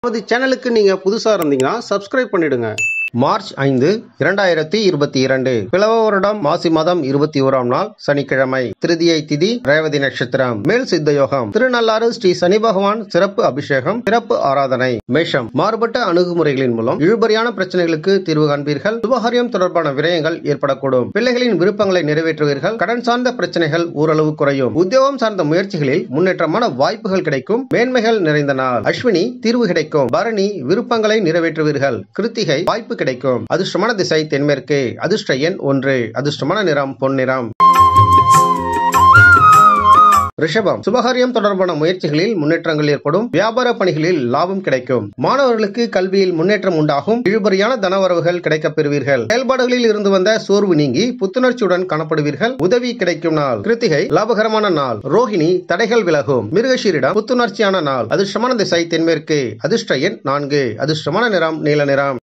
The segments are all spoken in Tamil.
நமது சேனலுக்கு நீங்க புதுசா இருந்தீங்கன்னா சப்ஸ்கிரைப் பண்ணிடுங்க மார்ச் ஐந்து இரண்டாயிரத்தி இருபத்தி இரண்டு பிளவ வருடம் மாசி மாதம் இருபத்தி ஓராம் நாள் சனிக்கிழமை திருதியை திதி ரேவதி நட்சத்திரம் மேல் சித்த யோகம் திருநள்ளாறு ஸ்ரீ சனி பகவான் சிறப்பு அபிஷேகம் சிறப்பு ஆராதனை மேஷம் மாறுபட்ட அணுகுமுறைகளின் மூலம் இழுபறியான பிரச்சனைகளுக்கு தீர்வு காண்பீர்கள் சுபகாரியம் தொடர்பான விரயங்கள் ஏற்படக்கூடும் பிள்ளைகளின் விருப்பங்களை நிறைவேற்றுவீர்கள் கடன் சார்ந்த பிரச்சனைகள் ஓரளவு குறையும் உத்தியோகம் சார்ந்த முயற்சிகளில் முன்னேற்றமான வாய்ப்புகள் கிடைக்கும் மேன்மைகள் நிறைந்த நாள் அஸ்வினி தீர்வு கிடைக்கும் பரணி விருப்பங்களை நிறைவேற்றுவீர்கள் கிருத்திகை வாய்ப்பு கிடைக்கும் அதிர்ஷ்டமான திசை தென்மேற்கு அதிர்ஷ்ட எண் ஒன்று அதிர்ஷ்டமான நிறம் பொன்னிறம் ரிஷபம் சுபகாரியம் தொடர்பான முயற்சிகளில் முன்னேற்றங்கள் ஏற்படும் வியாபார பணிகளில் லாபம் கிடைக்கும் மாணவர்களுக்கு கல்வியில் முன்னேற்றம் உண்டாகும் இழுபறியான தனவரவுகள் கிடைக்கப் பெறுவீர்கள் செயல்பாடுகளில் இருந்து வந்த சோர்வு நீங்கி புத்துணர்ச்சியுடன் காணப்படுவீர்கள் உதவி கிடைக்கும் நாள் கிருத்திகை லாபகரமான நாள் ரோஹிணி தடைகள் விலகும் மிருகஷீரிடம் புத்துணர்ச்சியான நாள் அதிர்ஷ்டமான திசை தென்மேற்கு அதிர்ஷ்ட எண் நான்கு அதிர்ஷ்டமான நிறம் நீல நிறம்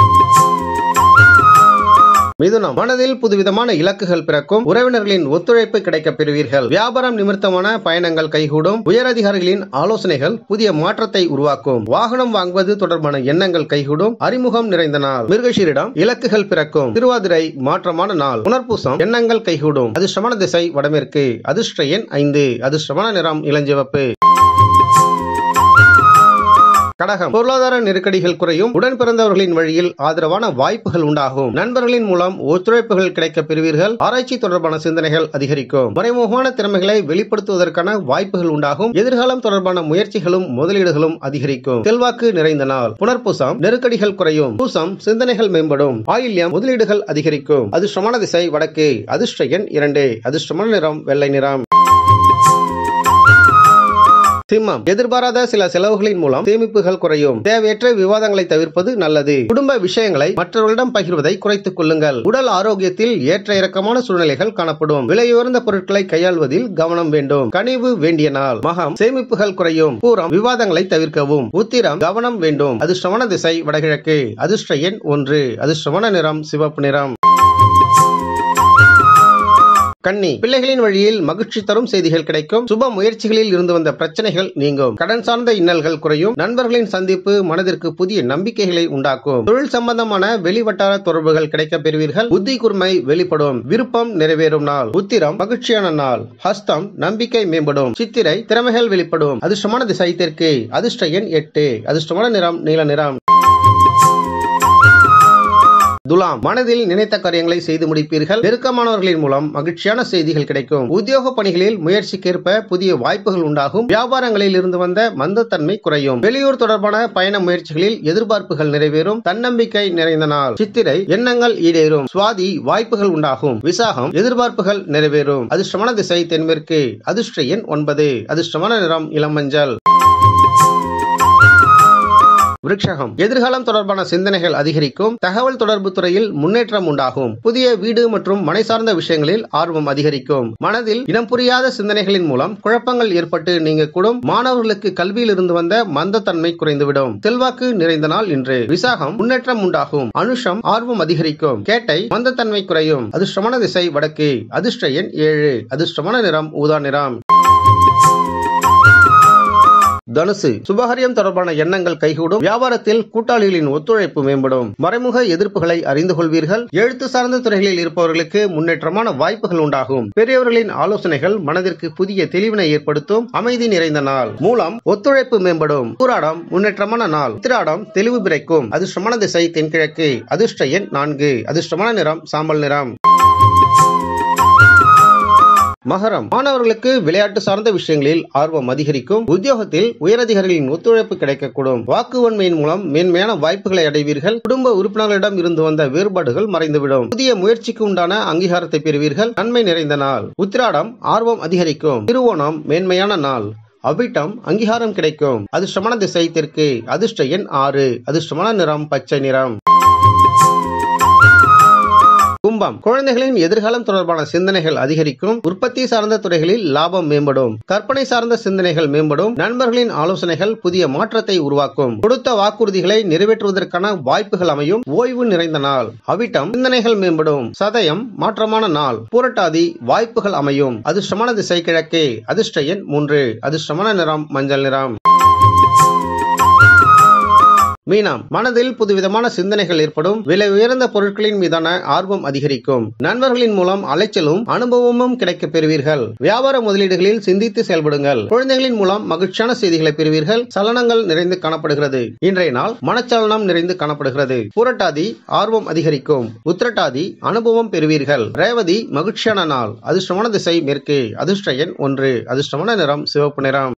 மிதுனம் மனதில் புதுவிதமான இலக்குகள் பிறக்கும் உறவினர்களின் ஒத்துழைப்பு கிடைக்கப் பெறுவீர்கள் வியாபாரம் நிமித்தமான பயணங்கள் கைகூடும் உயரதிகாரிகளின் ஆலோசனைகள் புதிய மாற்றத்தை உருவாக்கும் வாகனம் வாங்குவது தொடர்பான எண்ணங்கள் கைகூடும் அறிமுகம் நிறைந்த நாள் மிருகஷீரிடம் இலக்குகள் பிறக்கும் திருவாதிரை மாற்றமான நாள் புனர்பூசம் எண்ணங்கள் கைகூடும் அதிர்ஷ்டமான திசை வடமேற்கு அதிர்ஷ்ட எண் ஐந்து அதிர்ஷ்டமான நிறம் இளஞ்சிவப்பு கடகம் பொருளாதார நெருக்கடிகள் குறையும் உடன் பிறந்தவர்களின் வழியில் ஆதரவான வாய்ப்புகள் உண்டாகும் நண்பர்களின் மூலம் ஒத்துழைப்புகள் கிடைக்கப் பெறுவீர்கள் ஆராய்ச்சி தொடர்பான சிந்தனைகள் அதிகரிக்கும் மறைமுகமான திறமைகளை வெளிப்படுத்துவதற்கான வாய்ப்புகள் உண்டாகும் எதிர்காலம் தொடர்பான முயற்சிகளும் முதலீடுகளும் அதிகரிக்கும் செல்வாக்கு நிறைந்த நாள் புனர்பூசம் நெருக்கடிகள் குறையும் பூசம் சிந்தனைகள் மேம்படும் ஆயில்யம் முதலீடுகள் அதிகரிக்கும் அதிர்ஷ்டமான திசை வடக்கு அதிர்ஷ்ட எண் இரண்டு அதிர்ஷ்டமான நிறம் வெள்ளை நிறம் சிம்மம் எதிர்பாராத சில செலவுகளின் மூலம் சேமிப்புகள் குறையும் தேவையற்ற விவாதங்களை தவிர்ப்பது நல்லது குடும்ப விஷயங்களை மற்றவர்களிடம் பகிர்வதை குறைத்துக் கொள்ளுங்கள் உடல் ஆரோக்கியத்தில் ஏற்ற இறக்கமான சூழ்நிலைகள் காணப்படும் விலையுயர்ந்த பொருட்களை கையாள்வதில் கவனம் வேண்டும் கனிவு வேண்டிய நாள் மகம் சேமிப்புகள் குறையும் பூரம் விவாதங்களை தவிர்க்கவும் உத்திரம் கவனம் வேண்டும் அதிர்ஷ்டமான திசை வடகிழக்கு அதிர்ஷ்ட எண் ஒன்று அதிர்ஷ்டமான நிறம் சிவப்பு நிறம் கன்னி பிள்ளைகளின் வழியில் மகிழ்ச்சி தரும் செய்திகள் கிடைக்கும் சுப முயற்சிகளில் இருந்து வந்த பிரச்சனைகள் நீங்கும் கடன் சார்ந்த இன்னல்கள் குறையும் நண்பர்களின் சந்திப்பு மனதிற்கு புதிய நம்பிக்கைகளை உண்டாக்கும் தொழில் சம்பந்தமான வெளிவட்டார தொடர்புகள் கிடைக்கப் பெறுவீர்கள் புத்தி கூர்மை வெளிப்படும் விருப்பம் நிறைவேறும் நாள் உத்திரம் மகிழ்ச்சியான நாள் ஹஸ்தம் நம்பிக்கை மேம்படும் சித்திரை திறமைகள் வெளிப்படும் அதிர்ஷ்டமான திசை தெற்கு அதிர்ஷ்ட எண் எட்டு அதிர்ஷ்டமான நிறம் நீல நிறம் துலாம் மனதில் நினைத்த காரியங்களை செய்து முடிப்பீர்கள் நெருக்கமானவர்களின் மூலம் மகிழ்ச்சியான செய்திகள் கிடைக்கும் உத்தியோக பணிகளில் முயற்சிக்கேற்ப புதிய வாய்ப்புகள் உண்டாகும் வியாபாரங்களில் இருந்து வந்த மந்தத்தன்மை குறையும் வெளியூர் தொடர்பான பயண முயற்சிகளில் எதிர்பார்ப்புகள் நிறைவேறும் தன்னம்பிக்கை நிறைந்த நாள் சித்திரை எண்ணங்கள் ஈடேறும் சுவாதி வாய்ப்புகள் உண்டாகும் விசாகம் எதிர்பார்ப்புகள் நிறைவேறும் அதிர்ஷ்டமான திசை தென்மேற்கு அதிர்ஷ்ட எண் ஒன்பது அதிர்ஷ்டமான நிறம் இளமஞ்சள் விருட்சகம் எதிர்காலம் தொடர்பான சிந்தனைகள் அதிகரிக்கும் தகவல் தொடர்பு துறையில் முன்னேற்றம் உண்டாகும் புதிய வீடு மற்றும் மனை சார்ந்த விஷயங்களில் ஆர்வம் அதிகரிக்கும் மனதில் இனம் புரியாத சிந்தனைகளின் மூலம் குழப்பங்கள் ஏற்பட்டு நீங்கக்கூடும் மாணவர்களுக்கு கல்வியில் இருந்து வந்த மந்தத்தன்மை குறைந்துவிடும் செல்வாக்கு நிறைந்த நாள் இன்று விசாகம் முன்னேற்றம் உண்டாகும் அனுஷம் ஆர்வம் அதிகரிக்கும் கேட்டை மந்தத்தன்மை குறையும் அதிர்ஷ்டமான திசை வடக்கு அதிர்ஷ்ட எண் ஏழு அதிர்ஷ்டமான நிறம் ஊதா நிறம் தனுசு சுபகாரியம் தொடர்பான எண்ணங்கள் கைகூடும் வியாபாரத்தில் கூட்டாளிகளின் ஒத்துழைப்பு மேம்படும் மறைமுக எதிர்ப்புகளை அறிந்து கொள்வீர்கள் எழுத்து சார்ந்த துறைகளில் இருப்பவர்களுக்கு முன்னேற்றமான வாய்ப்புகள் உண்டாகும் பெரியவர்களின் ஆலோசனைகள் மனதிற்கு புதிய தெளிவினை ஏற்படுத்தும் அமைதி நிறைந்த நாள் மூலம் ஒத்துழைப்பு மேம்படும் பூராடம் முன்னேற்றமான நாள் உத்திராடம் தெளிவு பிறக்கும் அதிர்ஷ்டமான திசை தென்கிழக்கு அதிர்ஷ்ட எண் நான்கு அதிர்ஷ்டமான நிறம் சாம்பல் நிறம் மகரம் மாணவர்களுக்கு விளையாட்டு சார்ந்த விஷயங்களில் ஆர்வம் அதிகரிக்கும் உத்தியோகத்தில் உயரதிகாரிகளின் ஒத்துழைப்பு கிடைக்கக்கூடும் வாக்கு வன்மையின் மூலம் மேன்மையான வாய்ப்புகளை அடைவீர்கள் குடும்ப உறுப்பினர்களிடம் இருந்து வந்த வேறுபாடுகள் மறைந்துவிடும் புதிய முயற்சிக்கு உண்டான அங்கீகாரத்தை பெறுவீர்கள் நன்மை நிறைந்த நாள் உத்திராடம் ஆர்வம் அதிகரிக்கும் திருவோணம் மேன்மையான நாள் அவிட்டம் அங்கீகாரம் கிடைக்கும் அதிர்ஷ்டமான திசை தெற்கு அதிர்ஷ்ட எண் ஆறு அதிர்ஷ்டமான நிறம் பச்சை நிறம் கும்பம் குழந்தைகளின் எதிர்காலம் தொடர்பான சிந்தனைகள் அதிகரிக்கும் உற்பத்தி சார்ந்த துறைகளில் லாபம் மேம்படும் கற்பனை சார்ந்த சிந்தனைகள் மேம்படும் நண்பர்களின் ஆலோசனைகள் புதிய மாற்றத்தை உருவாக்கும் கொடுத்த வாக்குறுதிகளை நிறைவேற்றுவதற்கான வாய்ப்புகள் அமையும் ஓய்வு நிறைந்த நாள் அவிட்டம் சிந்தனைகள் மேம்படும் சதயம் மாற்றமான நாள் பூரட்டாதி வாய்ப்புகள் அமையும் அதிர்ஷ்டமான திசை கிழக்கே அதிர்ஷ்ட எண் மூன்று அதிர்ஷ்டமான நிறம் மஞ்சள் நிறம் மீனம் மனதில் புதுவிதமான சிந்தனைகள் ஏற்படும் விலை உயர்ந்த பொருட்களின் மீதான ஆர்வம் அதிகரிக்கும் நண்பர்களின் மூலம் அலைச்சலும் அனுபவமும் கிடைக்கப் பெறுவீர்கள் வியாபார முதலீடுகளில் சிந்தித்து செயல்படுங்கள் குழந்தைகளின் மூலம் மகிழ்ச்சியான செய்திகளை பெறுவீர்கள் சலனங்கள் நிறைந்து காணப்படுகிறது இன்றைய நாள் மனச்சலனம் நிறைந்து காணப்படுகிறது புரட்டாதி ஆர்வம் அதிகரிக்கும் உத்திரட்டாதி அனுபவம் பெறுவீர்கள் ரேவதி மகிழ்ச்சியான நாள் அதிர்ஷ்டமான திசை மேற்கு அதிர்ஷ்ட எண் ஒன்று அதிர்ஷ்டமான நிறம் சிவப்பு நிறம்